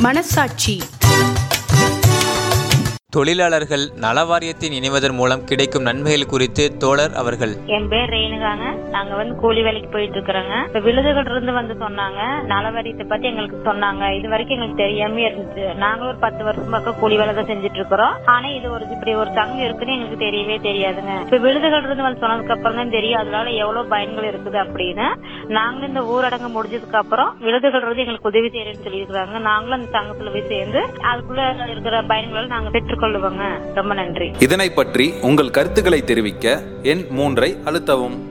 மனசாட்சி தொழிலாளர்கள் நல வாரியத்தின் இணைவதன் மூலம் கிடைக்கும் நன்மைகள் குறித்து தோழர் அவர்கள் என் பேர் ரேணுகாங்க நாங்க வந்து கூலி வேலைக்கு போயிட்டு இருக்கிறோங்க இப்ப விழுதுகள் இருந்து வந்து சொன்னாங்க நலவரியத்தை பத்தி எங்களுக்கு சொன்னாங்க இது வரைக்கும் எங்களுக்கு தெரியாம இருந்துச்சு நாங்களும் ஒரு பத்து வருஷம் பக்கம் கூலி வேலை தான் செஞ்சுட்டு இருக்கிறோம் ஆனா இது ஒரு இப்படி ஒரு சங்கம் இருக்குன்னு எங்களுக்கு தெரியவே தெரியாதுங்க இப்ப விழுதுகள் இருந்து வந்து சொன்னதுக்கு அப்புறம் தான் தெரியும் அதனால எவ்வளவு பயன்கள் இருக்குது அப்படின்னு நாங்களும் இந்த ஊரடங்கு முடிஞ்சதுக்கு அப்புறம் விழுதுகள் இருந்து எங்களுக்கு உதவி செய்யறேன்னு சொல்லியிருக்காங்க நாங்களும் அந்த சங்கத்துல போய் சேர்ந்து அதுக்குள்ள இருக்கிற பயன்களை நாங்க பெற்றுக்கொள்ளுவோங்க ரொம்ப நன்றி இதனை பற்றி உங்கள் கருத்துக்களை தெரிவிக்க எண் மூன்றை அழுத்தவும்